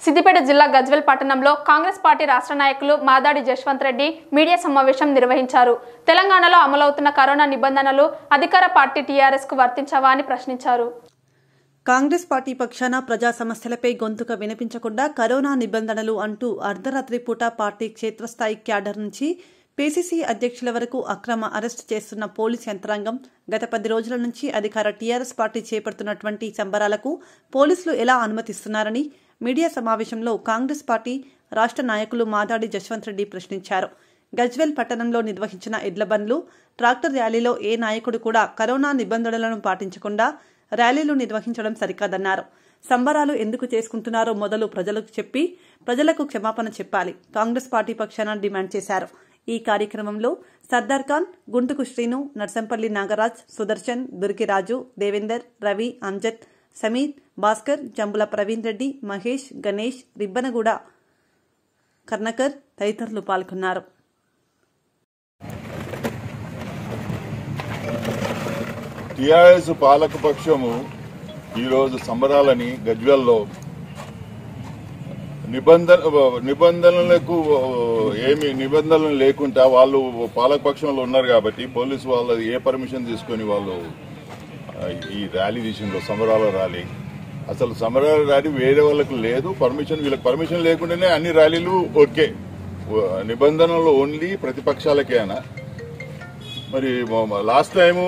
సిద్దిపేట జిల్లా గజ్వెల్ పట్టణంలో కాంగ్రెస్ పార్టీ రాష్ట్ర నాయకులు మాదాడి జశ్వంత్ రెడ్డి మీడియా సమావేశం నిర్వహించారు తెలంగాణలో అమలవుతున్న కరోనా నిబంధనలు అధికార పార్టీ టీఆర్ఎస్ కు వర్తించవా అని ప్రశ్నించారు కాంగ్రెస్ పార్టీ పక్షాన ప్రజా సమస్యలపై గొంతుక వినిపించకుండా కరోనా నిబంధనలు అంటూ అర్ధరాత్రి పూట పార్టీ క్షేత్రస్థాయి క్యాడర్ నుంచి పీసీసీ అధ్యక్షుల వరకు అక్రమ అరెస్టు చేస్తున్న పోలీస్ యంత్రాంగం గత పది రోజుల నుంచి అధికార టీఆర్ఎస్ పార్టీ చేపడుతున్నటువంటి సంబరాలకు పోలీసులు ఎలా అనుమతిస్తున్నారని మీడియా సమావేశంలో కాంగ్రెస్ పార్టీ రాష్ట్ర నాయకులు మాదాడి జశ్వంత్ రెడ్డి ప్రశ్నించారు గజ్వెల్ పట్టణంలో నిర్వహించిన ఎడ్ల బండ్లు ట్రాక్టర్ ర్యాలీలో ఏ నాయకుడు కూడా కరోనా నిబంధనలను పాటించకుండా ర్యాలీలు నిర్వహించడం సరికాదన్నారు సంబరాలు ఎందుకు చేసుకుంటున్నారో మొదలు ప్రజలకు చెప్పి ప్రజలకు క్షమాపణ చెప్పాలి కాంగ్రెస్ పార్టీ పక్షాన డిమాండ్ చేశారు ఈ కార్యక్రమంలో సర్దార్ ఖాన్ గుంటుకు శ్రీను నర్సంపల్లి నాగరాజ్ సుదర్శన్ దుర్గిరాజు దేవేందర్ రవి అంజద్ సమీర్ భాస్కర్ జంబుల ప్రవీణ్ రెడ్డి మహేష్ గణేష్ రిబ్బనగూడ కర్ణకర్ తదితరులు పాల్గొన్నారు టిఆర్ఎస్ పాలకపక్షము ఈరోజు సంబరాలని గజ్వెల్లో నిబంధన నిబంధనలకు ఏమి నిబంధనలు లేకుండా వాళ్ళు పాలకపక్షంలో ఉన్నారు కాబట్టి పోలీసు వాళ్ళు ఏ పర్మిషన్ తీసుకొని వాళ్ళు ఆ, ఈ ర్యాలీ తీసిండ్రు సమరాల ర్యాలీ అసలు సమరాల ర్యాలీ వేరే వాళ్ళకి లేదు పర్మిషన్ వీళ్ళకి పర్మిషన్ లేకుండానే అన్ని ర్యాలీలు ఓకే నిబంధనలు ఓన్లీ ప్రతిపక్షాలకేనా మరి last time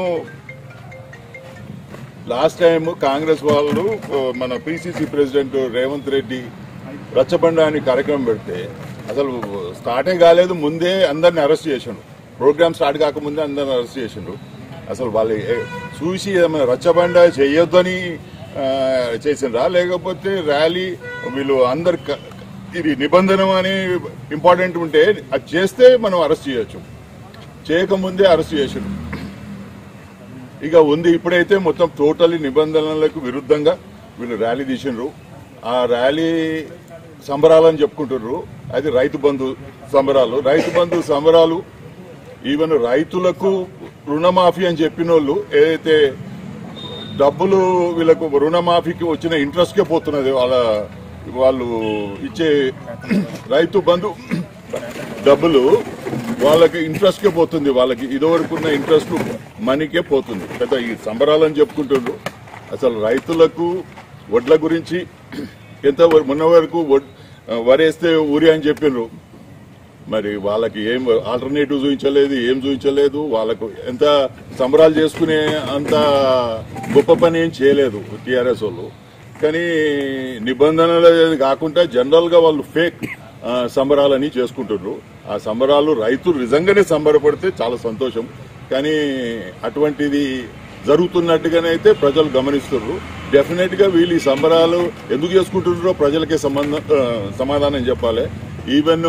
last time Congress వాళ్ళు ఆ, మన పిసిసి ప్రెసిడెంట్ రేవంత్ రెడ్డి రచ్చబండ అని కార్యక్రమం పెడితే అసలు స్టార్టే కాలేదు ముందే అందరిని అరెస్ట్ చేసిండు ప్రోగ్రామ్ స్టార్ట్ కాకముందే అందరిని అరెస్ట్ చేసిండు అసలు వాళ్ళు ఏ- చూసి ఏమైనా రచ్చబండ చేయొద్దని ఆ, చేసిండ్రా లేకపోతే ర్యాలీ వీళ్ళు అందరు క- ఇది నిబంధన అని ఇంపార్టెంట్ ఉంటే అది చేస్తే మనం అరెస్ట్ చేయొచ్చు చేయకముందే అరెస్ట్ చేసిండు ఇక ఉంది ఇప్పుడైతే మొత్తం టోటలీ నిబంధనలకు విరుద్ధంగా వీళ్ళు ర్యాలీ తీసిండ్రు ఆ ర్యాలీ సంబరాలని చెప్పుకుంటుర్రు అది రైతు బంధు సంబరాలు రైతు బంధు సంబరాలు ఈవెన్ రైతులకు రుణమాఫీ అని చెప్పిన వాళ్ళు ఏదైతే డబ్బులు వీళ్ళకు రుణమాఫీకి వచ్చిన ఇంట్రెస్ట్కే పోతున్నది వాళ్ళ వాళ్ళు ఇచ్చే రైతు బంధు డబ్బులు వాళ్ళకి ఇంట్రెస్ట్ కే పోతుంది వాళ్ళకి ఇదివరకు ఉన్న ఇంట్రెస్ట్ మనీకే పోతుంది పెద్ద ఈ సంబరాలని చెప్పుకుంటుండ్రు అసలు రైతులకు వడ్ల గురించి ఎంత వ- మొన్న వరకు వడ్- వరేస్తే ఊరి అని చెప్పిండ్రు మరి వాళ్ళకి ఏం ఆల్టర్నేటివ్ చూపించలేదు ఏం చూపించలేదు వాళ్ళకు ఎంత సంబరాలు చేసుకునే అంత గొప్ప పని ఏం చేయలేదు టీఆర్ఎస్ వాళ్ళు కానీ నిబంధనలు అనేది కాకుండా జనరల్ గా వాళ్ళు ఫేక్ సంబరాలని చేసుకుంటున్నారు ఆ సంబరాలు రైతులు నిజంగానే సంబరపడితే చాలా సంతోషం కానీ అటువంటిది జరుగుతున్నట్టుగానైతే ప్రజలు గమనిస్తున్నారు డెఫినెట్ గా వీళ్ళు ఈ సంబరాలు ఎందుకు చేసుకుంటున్నారో ప్రజలకే సంబంధం ఆ, సమాధానం చెప్పాలి ఈవెన్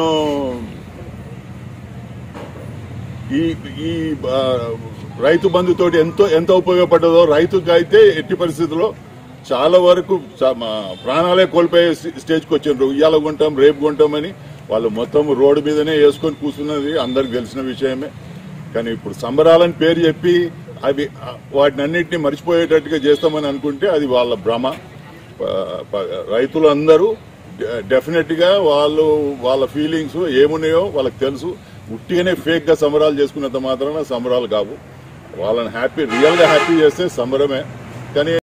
ఈ ఈ ఆ, రైతు బంధుతోటి ఎంతో ఎంత ఉపయోగపడ్డదో రైతుకి అయితే ఎట్టి పరిస్థితుల్లో చాలా వరకు చా- మా ప్రాణాలే కోల్పోయే స్టే- స్టేజ్కి వచ్చిండ్రు ఇవాళ కొంటాం రేపు కొంటామని వాళ్ళు మొత్తం రోడ్డు మీదనే వేసుకొని కూర్చున్నది అందరికి తెలిసిన విషయమే కానీ ఇప్పుడు సంబరాలని పేరు చెప్పి అవి ఆ, వాటిని అన్నింటినీ మర్చిపోయేటట్టుగా చేస్తామని అనుకుంటే అది వాళ్ళ భ్రమ ప- ప- రైతులందరూ డెఫినెట్ గా వాళ్ళు వాళ్ళ ఫీలింగ్స్ ఏమున్నాయో వాళ్ళకి తెలుసు ఉట్టిగానే ఫేక్ గా సంబరాలు చేసుకున్నంత మాత్రాన సంబరాలు కావు వాళ్ళని హ్యాపీ రియల్ గా హ్యాపీ చేస్తే సంబరమే కానీ